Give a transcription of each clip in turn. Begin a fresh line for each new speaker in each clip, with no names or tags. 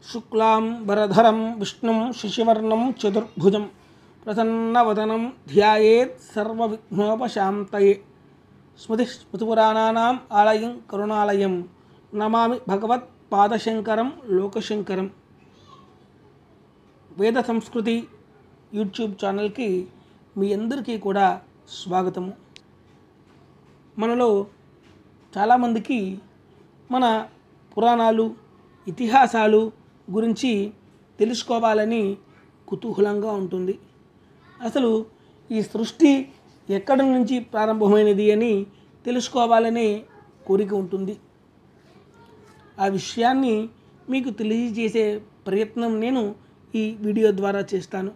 శుక్లాం వరధరం విష్ణుం శశివర్ణం చతుర్భుజం ప్రసన్నవదనం ధ్యాయేత్ సర్వవిఘ్నోపశాంతయే స్మృతి స్మృతిపురాణానాం ఆలయం కరుణాలయం నమామి భగవత్ పాదశంకరం లోకశంకరం వేద సంస్కృతి యూట్యూబ్ ఛానల్కి మీ అందరికీ కూడా స్వాగతము మనలో చాలామందికి మన పురాణాలు ఇతిహాసాలు గురించి తెలుసుకోవాలని కుతూహలంగా ఉంటుంది అసలు ఈ సృష్టి ఎక్కడి నుంచి ప్రారంభమైనది అని తెలుసుకోవాలనే కోరిక ఉంటుంది ఆ విషయాన్ని మీకు తెలియజేసే ప్రయత్నం నేను ఈ వీడియో ద్వారా చేస్తాను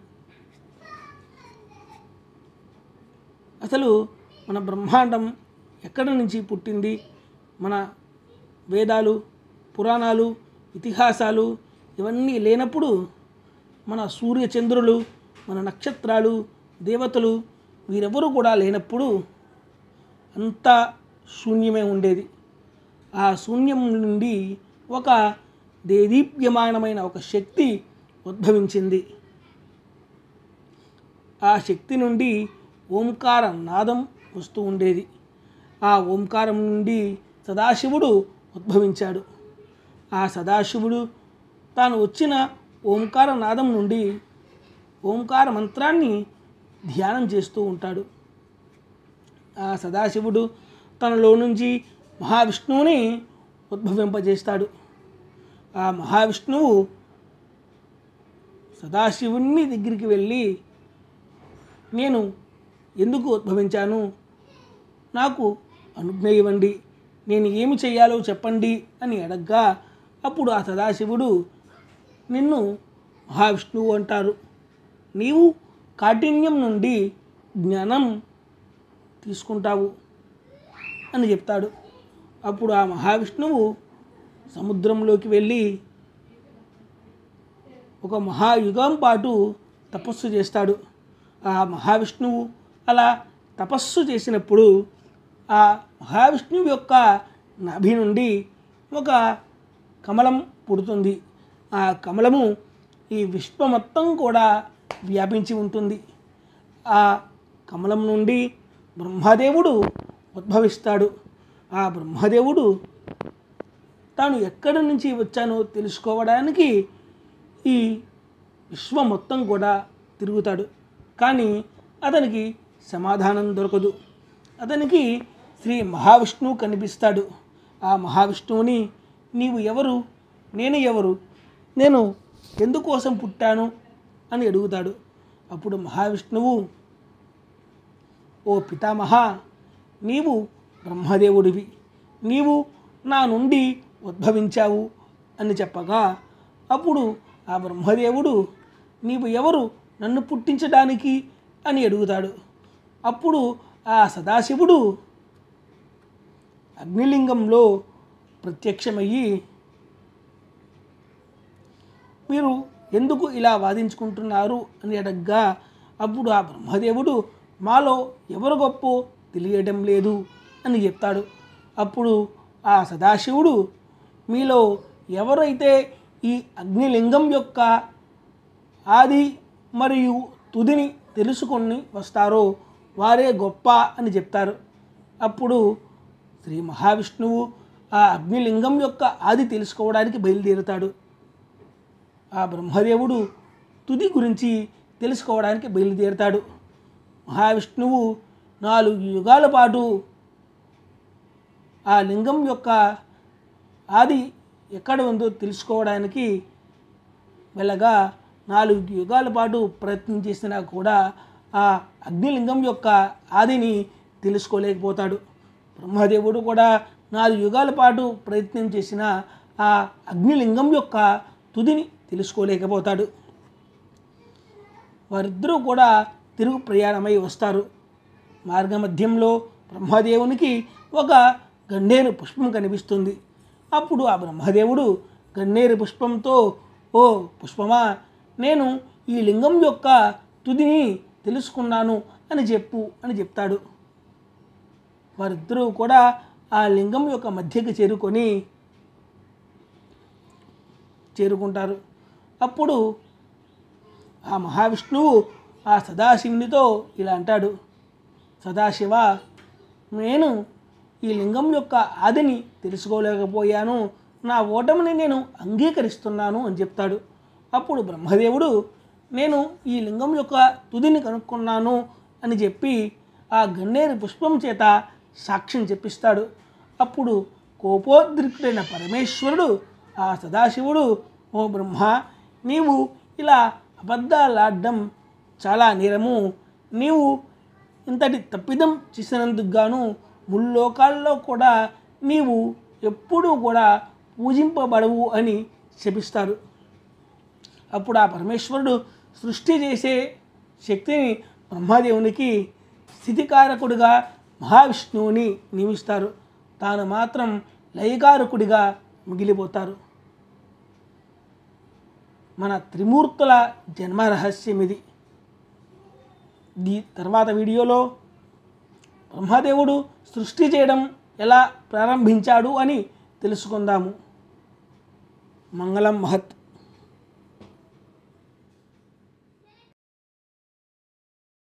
అసలు మన బ్రహ్మాండం ఎక్కడి నుంచి పుట్టింది మన వేదాలు పురాణాలు ఇతిహాసాలు ఇవన్నీ లేనప్పుడు మన సూర్య చంద్రులు మన నక్షత్రాలు దేవతలు వీరెవరూ కూడా లేనప్పుడు అంతా శూన్యమే ఉండేది ఆ శూన్యం నుండి ఒక దేదీప్యమానమైన ఒక శక్తి ఉద్భవించింది ఆ శక్తి నుండి ఓంకార నాదం వస్తూ ఉండేది ఆ ఓంకారం నుండి సదాశివుడు ఉద్భవించాడు ఆ సదాశివుడు తాను వచ్చిన ఓంకార నాదం నుండి ఓంకార మంత్రాన్ని ధ్యానం చేస్తూ ఉంటాడు ఆ సదాశివుడు తనలో నుంచి మహావిష్ణువుని ఉద్భవింపజేస్తాడు ఆ మహావిష్ణువు సదాశివుని దగ్గరికి వెళ్ళి నేను ఎందుకు ఉద్భవించాను నాకు అనుజ్ఞ ఇవ్వండి నేను ఏమి చేయాలో చెప్పండి అని అడగ్గా అప్పుడు ఆ సదాశివుడు నిన్ను మహావిష్ణువు అంటారు నీవు కాఠిన్యం నుండి జ్ఞానం తీసుకుంటావు అని చెప్తాడు అప్పుడు ఆ మహావిష్ణువు సముద్రంలోకి వెళ్ళి ఒక మహాయుగం పాటు తపస్సు చేస్తాడు ఆ మహావిష్ణువు అలా తపస్సు చేసినప్పుడు ఆ మహావిష్ణువు యొక్క నాభి నుండి ఒక కమలం పుడుతుంది ఆ కమలము ఈ విశ్వం మొత్తం కూడా వ్యాపించి ఉంటుంది ఆ కమలం నుండి బ్రహ్మదేవుడు ఉద్భవిస్తాడు ఆ బ్రహ్మదేవుడు తాను ఎక్కడి నుంచి వచ్చానో తెలుసుకోవడానికి ఈ విశ్వం మొత్తం కూడా తిరుగుతాడు కానీ అతనికి సమాధానం దొరకదు అతనికి శ్రీ మహావిష్ణువు కనిపిస్తాడు ఆ మహావిష్ణువుని నీవు ఎవరు నేను ఎవరు నేను ఎందుకోసం పుట్టాను అని అడుగుతాడు అప్పుడు మహావిష్ణువు ఓ పితామహ నీవు బ్రహ్మదేవుడివి నీవు నా నుండి ఉద్భవించావు అని చెప్పగా అప్పుడు ఆ బ్రహ్మదేవుడు నీవు ఎవరు నన్ను పుట్టించడానికి అని అడుగుతాడు అప్పుడు ఆ సదాశివుడు అగ్నిలింగంలో ప్రత్యక్షమయ్యి మీరు ఎందుకు ఇలా వాదించుకుంటున్నారు అని అడగ్గా అప్పుడు ఆ బ్రహ్మదేవుడు మాలో ఎవరు గొప్ప తెలియడం లేదు అని చెప్తాడు అప్పుడు ఆ సదాశివుడు మీలో ఎవరైతే ఈ అగ్నిలింగం యొక్క ఆది మరియు తుదిని తెలుసుకొని వస్తారో వారే గొప్ప అని చెప్తారు అప్పుడు శ్రీ మహావిష్ణువు ఆ అగ్నిలింగం యొక్క ఆది తెలుసుకోవడానికి బయలుదేరుతాడు ఆ బ్రహ్మదేవుడు తుది గురించి తెలుసుకోవడానికి బయలుదేరుతాడు మహావిష్ణువు నాలుగు యుగాల పాటు ఆ లింగం యొక్క ఆది ఎక్కడ ఉందో తెలుసుకోవడానికి వెళ్ళగా నాలుగు యుగాల పాటు ప్రయత్నం చేసినా కూడా ఆ అగ్నిలింగం యొక్క ఆదిని తెలుసుకోలేకపోతాడు బ్రహ్మదేవుడు కూడా నాలుగు యుగాల పాటు ప్రయత్నం చేసిన ఆ అగ్నిలింగం యొక్క తుదిని తెలుసుకోలేకపోతాడు వారిద్దరూ కూడా తిరుగు ప్రయాణమై వస్తారు మార్గమధ్యంలో బ్రహ్మదేవునికి ఒక గన్నేరు పుష్పం కనిపిస్తుంది అప్పుడు ఆ బ్రహ్మదేవుడు గన్నేరు పుష్పంతో ఓ పుష్పమా నేను ఈ లింగం యొక్క తుదిని తెలుసుకున్నాను అని చెప్పు అని చెప్తాడు వారిద్దరూ కూడా ఆ లింగం యొక్క మధ్యకి చేరుకొని చేరుకుంటారు అప్పుడు ఆ మహావిష్ణువు ఆ సదాశివునితో ఇలా అంటాడు సదాశివ నేను ఈ లింగం యొక్క ఆదిని తెలుసుకోలేకపోయాను నా ఓటమిని నేను అంగీకరిస్తున్నాను అని చెప్తాడు అప్పుడు బ్రహ్మదేవుడు నేను ఈ లింగం యొక్క తుదిని కనుక్కున్నాను అని చెప్పి ఆ గన్నేరు పుష్పం చేత సాక్ష్యం చెప్పిస్తాడు అప్పుడు కోపోద్రిక్తుడైన పరమేశ్వరుడు ఆ సదాశివుడు ఓ బ్రహ్మ నీవు ఇలా అబద్ధాలాడడం చాలా నేరము నీవు ఇంతటి తప్పిదం చేసినందుకు గాను ముల్లోకాల్లో కూడా నీవు ఎప్పుడూ కూడా పూజింపబడవు అని శపిస్తారు అప్పుడు ఆ పరమేశ్వరుడు సృష్టి చేసే శక్తిని బ్రహ్మదేవునికి స్థితికారకుడిగా మహావిష్ణువుని నియమిస్తారు తాను మాత్రం లయకారకుడిగా మిగిలిపోతారు మన త్రిమూర్తుల జన్మ రహస్యం ఇది దీ తర్వాత వీడియోలో బ్రహ్మదేవుడు సృష్టి చేయడం ఎలా ప్రారంభించాడు అని తెలుసుకుందాము మంగళం మహత్